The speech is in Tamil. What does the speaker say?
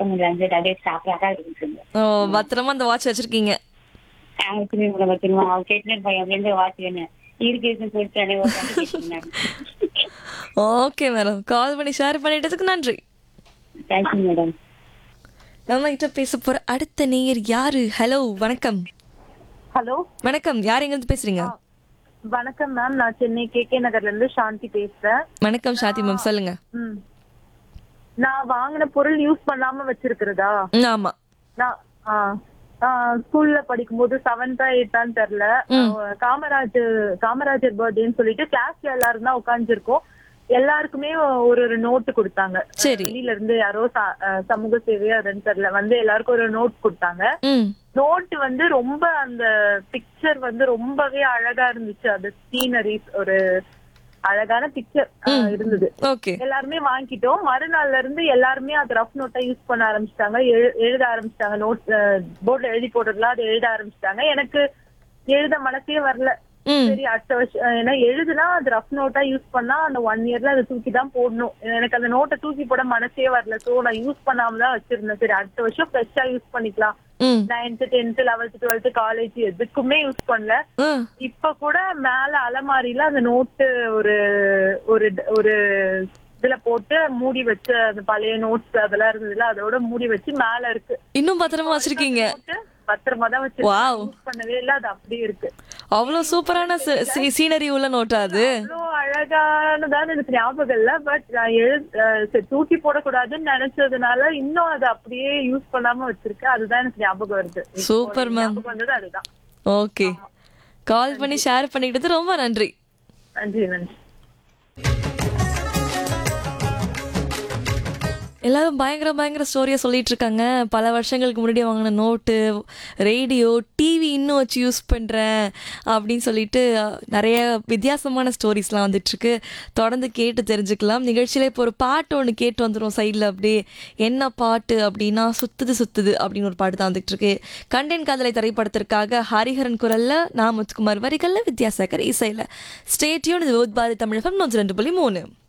பத்தொன்பது அஞ்சு அப்படியே ஸ்டாப்லாக இருக்குங்க ஓ பத்திரமா அந்த வாட்ச் வச்சிருக்கீங்க ஆக்சுவலி உங்களை பத்திரமா அவ கேட்டுன்னு பையன் அப்படின்னு வாட்ச் வேணும் இருக்கு இருக்குன்னு சொல்லிட்டு அப்படியே ஒரு வாட்டி கேட்டுருந்தாங்க ஓகே மேடம் கால் பண்ணி ஷேர் பண்ணிட்டதுக்கு நன்றி தேங்க்யூ மேடம் நம்ம கிட்ட பேச போற அடுத்த நேயர் யாரு ஹலோ வணக்கம் ஹலோ வணக்கம் யார் எங்க இருந்து பேசுறீங்க வணக்கம் மேம் நான் சென்னை கே கே நகர்ல இருந்து சாந்தி பேசுறேன் வணக்கம் ஷாதி மேம் சொல்லுங்க ம். நான் வாங்கின பொருள் யூஸ் பண்ணாம வச்சிருக்கிறதா ம், ஆமா நான் ஆ, ஆ, ஸ்கூல்ல படிக்கும்போது செவன்த்தா எயித்தான்னு தெரியல காமராஜர் காமராஜர் பர்த்டேன்னு சொல்லிட்டு கிளாஸ்ல எல்லாரும் தான் உட்காந்துருக்கோம் எல்லாருக்குமே ஒரு ஒரு நோட்டு கொடுத்தாங்க சரி. வெளியில இருந்து யாரோ ச- அஹ் சமூக சேவையாருன்னு தெரியல வந்து எல்லாருக்கும் ஒரு நோட் கொடுத்தாங்க ம் நோட் வந்து ரொம்ப அந்த பிக்சர் வந்து ரொம்பவே அழகா இருந்துச்சு அது சீனரிஸ் ஒரு அழகான பிக்சர் இருந்தது ஓகே எல்லாருமே வாங்கிட்டோம் மறுநாள்ல இருந்து எல்லாருமே அது ரஃப் நோட்டா யூஸ் பண்ண ஆரம்பிச்சிட்டாங்க எழுத ஆரம்பிச்சிட்டாங்க நோட் போர்ட்ல எழுதி போடுறதுலாம் அதை எழுத ஆரம்பிச்சிட்டாங்க எனக்கு எழுத மனசே வரல ம் சரி அடுத்த வருஷம் அஹ் ஏன்னா எழுதுனா அது ரஃப் நோட்டா யூஸ் பண்ணா அந்த ஒன் இயர்ல அதை தூக்கி தான் போடணும் எனக்கு அந்த நோட்டை தூக்கி போட மனசே வரல சோ நான் யூஸ் பண்ணாம தான் வச்சிருந்தேன் சரி அடுத்த வருஷம் ஃப்ரெஷ்ஷா யூஸ் பண்ணிக்கலாம் ம் ninth tenth eleventh twelfth college எதுக்குமே யூஸ் பண்ணல ம் இப்ப கூட மேல அலமாரியில அந்த நோட்டு ஒரு ஒரு ஒரு இதுல போட்டு மூடி வச்சு அந்த பழைய நோட்ஸ் அதெல்லாம் இருந்ததுல அதோட மூடி வச்சு மேல இருக்கு இன்னும் பத்திரமா வச்சிருக்கீங்க போட்டு பத்திரமா தான் வச்சு Wow. யூஸ் பண்ணவே இல்ல அது அப்படியே இருக்கு அவ்வளவு சூப்பரான சீனரி உள்ள நோட்டா அது அவ்வளோ அழகானதான்னு எனக்கு ஞாபகம் இல்ல பட் நான் எழு அஹ் சரி, தூக்கி போடக்கூடாதுன்னு நினைச்சதுனால இன்னும் அதை அப்படியே யூஸ் பண்ணாம வச்சிருக்கேன் அதுதான் எனக்கு ஞாபகம் வருது இப்போ Super, ma'am. ஞாபகம் வந்தது அதுதான் ஓகே கால் பண்ணி ஷேர் பண்ணிக்கிட்டது ரொம்ப நன்றி நன்றி நன்றி எல்லாரும் பயங்கர பயங்கர ஸ்டோரியை சொல்லிட்டு இருக்காங்க பல வருஷங்களுக்கு முன்னாடி வாங்கின நோட்டு ரேடியோ டிவி இன்னும் வச்சு யூஸ் பண்ணுறேன் அப்படின்னு சொல்லிட்டு அஹ், நிறைய வித்தியாசமான ஸ்டோரிஸ்லாம் வந்துட்டுருக்கு தொடர்ந்து கேட்டு தெரிஞ்சுக்கலாம் நிகழ்ச்சியில் இப்போ ஒரு பாட்டு ஒன்று கேட்டு வந்துடும் சைடில் அப்படியே என்ன பாட்டு அப்படின்னா சுத்துது சுத்துது அப்படின்னு ஒரு பாட்டு தான் வந்துட்டு இருக்கு கண்டேன் காதலை திரைப்படத்திற்காக ஹரிஹரன் குரல்ல நான் முத்துக்குமார் வரிகளில் வித்யாசாகர் இசையில் ஸ்டேட்யூன் இது பாரதி தமிழகம் நூற்றி ரெண்டு புள்ளி மூணு